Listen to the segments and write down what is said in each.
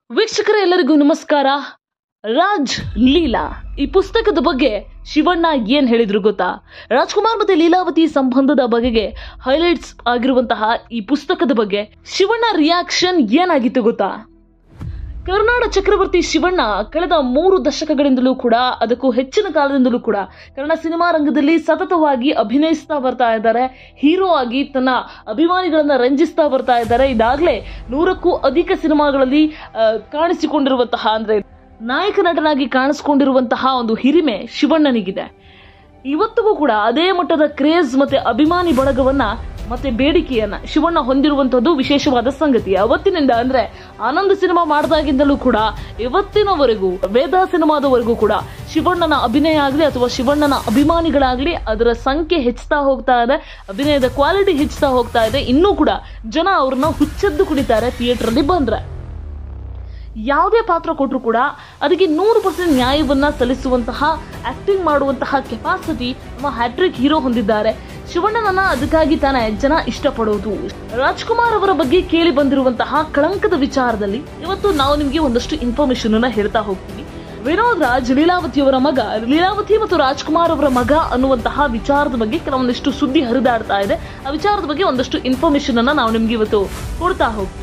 ವೀಕ್ಷಕರೇ ಎಲ್ಲರಿಗೂ ನಮಸ್ಕಾರ ರಾಜ್ ಲೀಲಾ ಈ ಪುಸ್ತಕದ ಬಗ್ಗೆ ಶಿವಣ್ಣ ಏನ್ ಹೇಳಿದ್ರು ಗೊತ್ತಾ ರಾಜ್ಕುಮಾರ್ ಮತ್ತೆ ಲೀಲಾವತಿ ಸಂಬಂಧದ ಬಗೆಗೆ ಹೈಲೈಟ್ಸ್ ಆಗಿರುವಂತಹ ಈ ಪುಸ್ತಕದ ಬಗ್ಗೆ ಶಿವಣ್ಣ ರಿಯಾಕ್ಷನ್ ಏನಾಗಿತ್ತು ಗೊತ್ತಾ ಕರುನಾಡ ಚಕ್ರವರ್ತಿ ಶಿವಣ್ಣ ಕಳೆದ ಮೂರು ದಶಕಗಳಿಂದಲೂ ಕೂಡ ಅದಕ್ಕೂ ಹೆಚ್ಚಿನ ಕಾಲದಿಂದಲೂ ಕೂಡ ಕನ್ನಡ ಸಿನಿಮಾ ರಂಗದಲ್ಲಿ ಸತತವಾಗಿ ಅಭಿನಯಿಸ್ತಾ ಬರ್ತಾ ಇದ್ದಾರೆ ಹೀರೋ ಆಗಿ ತನ್ನ ಅಭಿಮಾನಿಗಳನ್ನ ರಂಜಿಸ್ತಾ ಬರ್ತಾ ಇದ್ದಾರೆ ಇದಾಗಲೇ ನೂರಕ್ಕೂ ಅಧಿಕ ಸಿನಿಮಾಗಳಲ್ಲಿ ಆ, ಕಾಣಿಸಿಕೊಂಡಿರುವಂತಹ ಅಂದ್ರೆ ನಾಯಕ ನಟನಾಗಿ ಕಾಣಿಸಿಕೊಂಡಿರುವಂತಹ ಒಂದು ಹಿರಿಮೆ ಶಿವಣ್ಣನಿಗಿದೆ ಇವತ್ತಿಗೂ ಕೂಡ ಅದೇ ಮಟ್ಟದ ಕ್ರೇಜ್ ಮತ್ತೆ ಅಭಿಮಾನಿ ಬಳಗವನ್ನ ಮತ್ತೆ ಬೇಡಿಕೆಯನ್ನ ಶಿವಣ್ಣ ಹೊಂದಿರುವಂತದ್ದು ವಿಶೇಷವಾದ ಸಂಗತಿ ಅವತ್ತಿನಿಂದ ಅಂದ್ರೆ ಆನಂದ ಸಿನಿಮಾ ಮಾಡಿದಾಗಿಂದಲೂ ಕೂಡ ಇವತ್ತಿನವರೆಗೂ ವೇದ ಸಿನಿಮಾದವರೆಗೂ ಕೂಡ ಶಿವಣ್ಣನ ಅಭಿನಯ ಆಗಲಿ ಅಥವಾ ಶಿವಣ್ಣನ ಅಭಿಮಾನಿಗಳಾಗ್ಲಿ ಅದರ ಸಂಖ್ಯೆ ಹೆಚ್ಚುತ್ತಾ ಹೋಗ್ತಾ ಇದೆ ಅಭಿನಯದ ಕ್ವಾಲಿಟಿ ಹೆಚ್ಚುತ್ತಾ ಹೋಗ್ತಾ ಇದೆ ಇನ್ನೂ ಕೂಡ ಜನ ಅವ್ರನ್ನ ಹುಚ್ಚೆದ್ದು ಕುಡಿತಾರೆ ಥಿಯೇಟರ್ ಅಲ್ಲಿ ಬಂದ್ರೆ ಯಾವುದೇ ಪಾತ್ರ ಕೊಟ್ಟರು ಕೂಡ ಅದಕ್ಕೆ ನೂರು ಪರ್ಸೆಂಟ್ ನ್ಯಾಯವನ್ನ ಸಲ್ಲಿಸುವಂತಹ ಆಕ್ಟಿಂಗ್ ಮಾಡುವಂತಹ ಕೆಪಾಸಿಟಿ ನಮ್ಮ ಹ್ಯಾಟ್ರಿಕ್ ಹೀರೋ ಹೊಂದಿದ್ದಾರೆ ಶಿವಣ್ಣನನ್ನ ಅದಕ್ಕಾಗಿ ತಾನೇ ಜನ ಇಷ್ಟಪಡೋದು ರಾಜ್ಕುಮಾರ್ ಅವರ ಬಗ್ಗೆ ಕೇಳಿ ಬಂದಿರುವಂತಹ ಕಳಂಕದ ವಿಚಾರದಲ್ಲಿ ಇವತ್ತು ನಾವು ನಿಮಗೆ ಒಂದಷ್ಟು ಇನ್ಫಾರ್ಮೇಶನ್ ಅನ್ನ ಹೇಳ್ತಾ ಹೋಗ್ತೀವಿ ವಿನೋದ್ ರಾಜ್ ಲೀಲಾವತಿಯವರ ಮಗ ಲೀಲಾವತಿ ಮತ್ತು ರಾಜ್ಕುಮಾರ್ ಅವರ ಮಗ ಅನ್ನುವಂತಹ ವಿಚಾರದ ಬಗ್ಗೆ ಕೆಲವೊಂದಿಷ್ಟು ಸುದ್ದಿ ಹರಿದಾಡ್ತಾ ಇದೆ ಆ ವಿಚಾರದ ಬಗ್ಗೆ ಒಂದಷ್ಟು ಇನ್ಫಾರ್ಮೇಶನ್ ಅನ್ನ ನಾವು ನಿಮ್ಗೆ ಇವತ್ತು ಕೊಡ್ತಾ ಹೋಗ್ತೀವಿ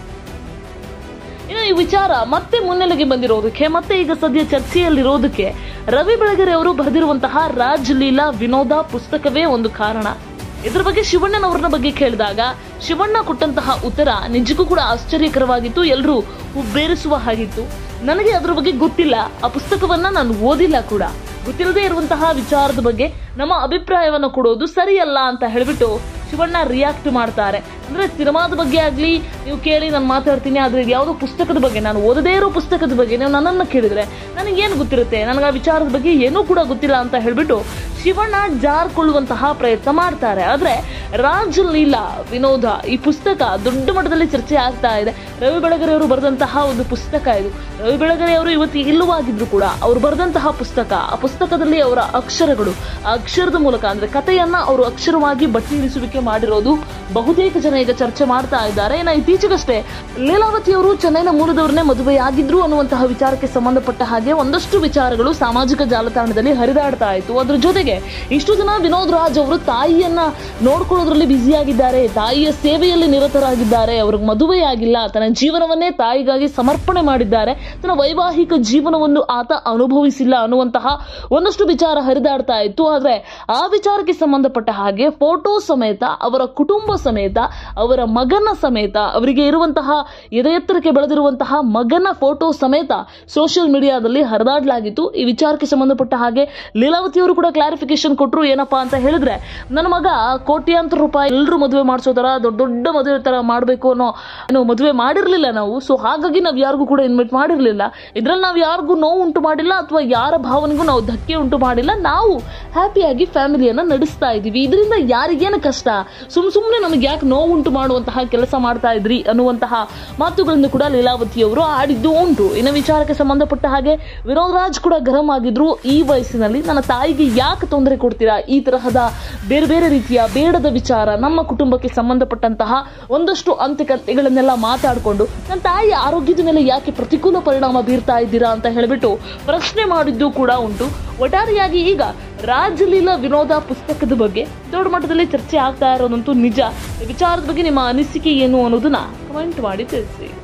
ಇನ್ನು ಈ ವಿಚಾರ ಮತ್ತೆ ಮುನ್ನೆಲೆಗೆ ಬಂದಿರೋದಕ್ಕೆ ಮತ್ತೆ ಈಗ ಸದ್ಯ ಚರ್ಚೆಯಲ್ಲಿರೋದಕ್ಕೆ ರವಿ ಬೆಳಗೆರೆ ಅವರು ಬರೆದಿರುವಂತಹ ರಾಜ್ ಲೀಲಾ ವಿನೋದ ಪುಸ್ತಕವೇ ಒಂದು ಕಾರಣ ಇದ್ರ ಬಗ್ಗೆ ಶಿವಣ್ಣನವರನ್ನ ಬಗ್ಗೆ ಕೇಳಿದಾಗ ಶಿವಣ್ಣ ಕೊಟ್ಟಂತಹ ಉತ್ತರ ನಿಜಕ್ಕೂ ಕೂಡ ಆಶ್ಚರ್ಯಕರವಾಗಿತ್ತು ಎಲ್ಲರೂ ಹುಬ್ಬೇರಿಸುವ ಹಾಗಿತ್ತು ನನಗೆ ಅದ್ರ ಬಗ್ಗೆ ಗೊತ್ತಿಲ್ಲ ಆ ಪುಸ್ತಕವನ್ನ ನಾನು ಓದಿಲ್ಲ ಕೂಡ ಗೊತ್ತಿಲ್ಲದೆ ಇರುವಂತಹ ವಿಚಾರದ ಬಗ್ಗೆ ನಮ್ಮ ಅಭಿಪ್ರಾಯವನ್ನು ಕೊಡೋದು ಸರಿಯಲ್ಲ ಅಂತ ಹೇಳ್ಬಿಟ್ಟು ಶಿವಣ್ಣ ರಿಯಾಕ್ಟ್ ಮಾಡ್ತಾರೆ ಅಂದ್ರೆ ಸಿನಿಮಾದ ಬಗ್ಗೆ ಆಗ್ಲಿ ನೀವು ಕೇಳಿ ನಾನು ಮಾತಾಡ್ತೀನಿ ಆದ್ರೆ ಇದು ಯಾವುದೋ ಪುಸ್ತಕದ ಬಗ್ಗೆ ನಾನು ಓದದೇ ಇರೋ ಪುಸ್ತಕದ ಬಗ್ಗೆ ನೀವು ನನ್ನನ್ನು ಕೇಳಿದ್ರೆ ನನಗೇನು ಗೊತ್ತಿರುತ್ತೆ ನನಗೆ ಆ ವಿಚಾರದ ಬಗ್ಗೆ ಏನೂ ಕೂಡ ಗೊತ್ತಿಲ್ಲ ಅಂತ ಹೇಳ್ಬಿಟ್ಟು ಶಿವಣ್ಣ ಜಾರ್ಕೊಳ್ಳುವಂತಹ ಪ್ರಯತ್ನ ಮಾಡ್ತಾರೆ ಆದ್ರೆ ರಾಜ್ ಲೀಲಾ ವಿನೋದ ಈ ಪುಸ್ತಕ ದೊಡ್ಡ ಮಟ್ಟದಲ್ಲಿ ಚರ್ಚೆ ಆಗ್ತಾ ಇದೆ ರವಿ ಬೆಳಗೆರೆ ಅವರು ಬರೆದಂತಹ ಒಂದು ಪುಸ್ತಕ ಇದು ರವಿ ಬೆಳಗೆರೆ ಅವರು ಇವತ್ತು ಇಲ್ಲವಾಗಿದ್ರು ಕೂಡ ಅವರು ಬರೆದಂತಹ ಪುಸ್ತಕ ಆ ಪುಸ್ತಕದಲ್ಲಿ ಅವರ ಅಕ್ಷರಗಳು ಆ ಅಕ್ಷರದ ಮೂಲಕ ಅಂದ್ರೆ ಕಥೆಯನ್ನ ಅವರು ಅಕ್ಷರವಾಗಿ ಬಟ್ಟಿ ಇಳಿಸುವಿಕೆ ಮಾಡಿರೋದು ಬಹುತೇಕ ಜನ ಈಗ ಚರ್ಚೆ ಮಾಡ್ತಾ ಇದ್ದಾರೆ ಇನ್ನು ಇತ್ತೀಚೆಗಷ್ಟೇ ಲೀಲಾವತಿ ಅವರು ಚೆನ್ನೈನ ಮೂಲದವ್ರನ್ನೇ ಮದುವೆಯಾಗಿದ್ರು ಅನ್ನುವಂತಹ ವಿಚಾರಕ್ಕೆ ಸಂಬಂಧಪಟ್ಟ ಹಾಗೆ ಒಂದಷ್ಟು ವಿಚಾರಗಳು ಸಾಮಾಜಿಕ ಜಾಲತಾಣದಲ್ಲಿ ಹರಿದಾಡ್ತಾ ಇತ್ತು ಅದ್ರ ಜೊತೆಗೆ ಇಷ್ಟು ದಿನ ವಿನೋದ್ ರಾಜ್ ಅವರು ತಾಯಿಯನ್ನ ನೋಡ್ಕೊಳ್ಳೋದ್ರಲ್ಲಿ ಬ್ಯುಸಿಯಾಗಿದ್ದಾರೆ ತಾಯಿಯ ಸೇವೆಯಲ್ಲಿ ನಿರತರಾಗಿದ್ದಾರೆ ಅವ್ರಿಗೆ ಮದುವೆಯಾಗಿಲ್ಲ ತನ್ನ ಜೀವನವನ್ನೇ ತಾಯಿಗಾಗಿ ಸಮರ್ಪಣೆ ಮಾಡಿದ್ದಾರೆ ತನ್ನ ವೈವಾಹಿಕ ಜೀವನವನ್ನು ಆತ ಅನುಭವಿಸಿಲ್ಲ ಅನ್ನುವಂತಹ ಒಂದಷ್ಟು ವಿಚಾರ ಹರಿದಾಡ್ತಾ ಇತ್ತು ಆದ್ರೆ ಆ ವಿಚಾರಕ್ಕೆ ಸಂಬಂಧಪಟ್ಟ ಹಾಗೆ ಫೋಟೋ ಸಮೇತ ಅವರ ಕುಟುಂಬ ಸಮೇತ ಅವರ ಮಗನ ಸಮೇತ ಅವರಿಗೆ ಇರುವಂತಹ ಎದೆ ಎತ್ತರಕ್ಕೆ ಬೆಳೆದಿರುವಂತಹ ಮಗನ ಫೋಟೋ ಸಮೇತ ಸೋಷಿಯಲ್ ಮೀಡಿಯಾದಲ್ಲಿ ಹರಿದಾಡ್ಲಾಗಿತ್ತು ಈ ವಿಚಾರಕ್ಕೆ ಸಂಬಂಧಪಟ್ಟ ಹಾಗೆ ಲೀಲಾವತಿ ಅವರು ಕೂಡ ಕ್ಲಾರಿಫಿಕೇಶನ್ ಕೊಟ್ಟರು ಏನಪ್ಪಾ ಅಂತ ಹೇಳಿದ್ರೆ ನನ್ನ ಮಗ ಕೋಟ್ಯಾಂತರ ರೂಪಾಯಿ ಎಲ್ಲರೂ ಮದುವೆ ಮಾಡಿಸೋ ತರ ದೊಡ್ಡ ದೊಡ್ಡ ಮದುವೆ ತರ ಮಾಡಬೇಕು ಅನ್ನೋ ಏನು ಮದುವೆ ಮಾಡಿರ್ಲಿಲ್ಲ ನಾವು ಸೊ ಹಾಗಾಗಿ ನಾವು ಯಾರಿಗೂ ಕೂಡ ಇನ್ವೈಟ್ ಮಾಡಿರ್ಲಿಲ್ಲ ಇದ್ರಲ್ಲಿ ನಾವು ಯಾರಿಗೂ ನೋವು ಉಂಟು ಮಾಡಿಲ್ಲ ಅಥವಾ ಯಾರ ಭಾವನೆಗೂ ನಾವು ಧಕ್ಕೆ ಉಂಟು ಮಾಡಿಲ್ಲ ನಾವು ಹ್ಯಾಪಿಯಾಗಿ ಫ್ಯಾಮಿಲಿಯನ್ನ ನಡೆಸ್ತಾ ಇದೀವಿ ಇದರಿಂದ ಯಾರಿಗೇನು ಕಷ್ಟ ಸುಮ್ ಸುಮ್ಮನೆ ನಮಗೆ ಯಾಕೆ ನೋವು ಉಂಟು ಮಾಡುವಂತಹ ಕೆಲಸ ಮಾಡ್ತಾ ಇದ್ರಿ ಅನ್ನುವಂತಹ ಮಾತುಗಳನ್ನು ಕೂಡ ಲೀಲಾವತಿ ಅವರು ಆಡಿದ್ದು ಉಂಟು ಇನ್ನು ವಿಚಾರಕ್ಕೆ ಸಂಬಂಧಪಟ್ಟ ಹಾಗೆ ವಿನೋದ್ ರಾಜ್ ಕೂಡ ಗರಂ ಆಗಿದ್ರು ಈ ವಯಸ್ಸಿನಲ್ಲಿ ನನ್ನ ತಾಯಿಗೆ ಯಾಕೆ ತೊಂದರೆ ಕೊಡ್ತೀರಾ ಈ ತರಹದ ಬೇರೆ ಬೇರೆ ರೀತಿಯ ಬೇಡದ ವಿಚಾರ ನಮ್ಮ ಕುಟುಂಬಕ್ಕೆ ಸಂಬಂಧಪಟ್ಟಂತಹ ಒಂದಷ್ಟು ಅಂತೆಕಂತೆಗಳನ್ನೆಲ್ಲ ಮಾತಾಡಿಕೊಂಡು ನನ್ನ ತಾಯಿಯ ಆರೋಗ್ಯದ ಮೇಲೆ ಯಾಕೆ ಪ್ರತಿಕೂಲ ಪರಿಣಾಮ ಬೀರ್ತಾ ಇದ್ದೀರಾ ಅಂತ ಹೇಳಿಬಿಟ್ಟು ಪ್ರಶ್ನೆ ಮಾಡಿದ್ದು ಕೂಡ ಉಂಟು ಒಟ್ಟಾರೆಯಾಗಿ ಈಗ ರಾಜಲೀಲಾ ವಿನೋದ ಪುಸ್ತಕದ ಬಗ್ಗೆ ದೊಡ್ಡ ಮಟ್ಟದಲ್ಲಿ ಚರ್ಚೆ ಆಗ್ತಾ ಇರೋದಂತೂ ನಿಜ ಈ ವಿಚಾರದ ಬಗ್ಗೆ ನಿಮ್ಮ ಅನಿಸಿಕೆ ಏನು ಅನ್ನೋದನ್ನ ಕಮೆಂಟ್ ಮಾಡಿ ತಿಳಿಸಿ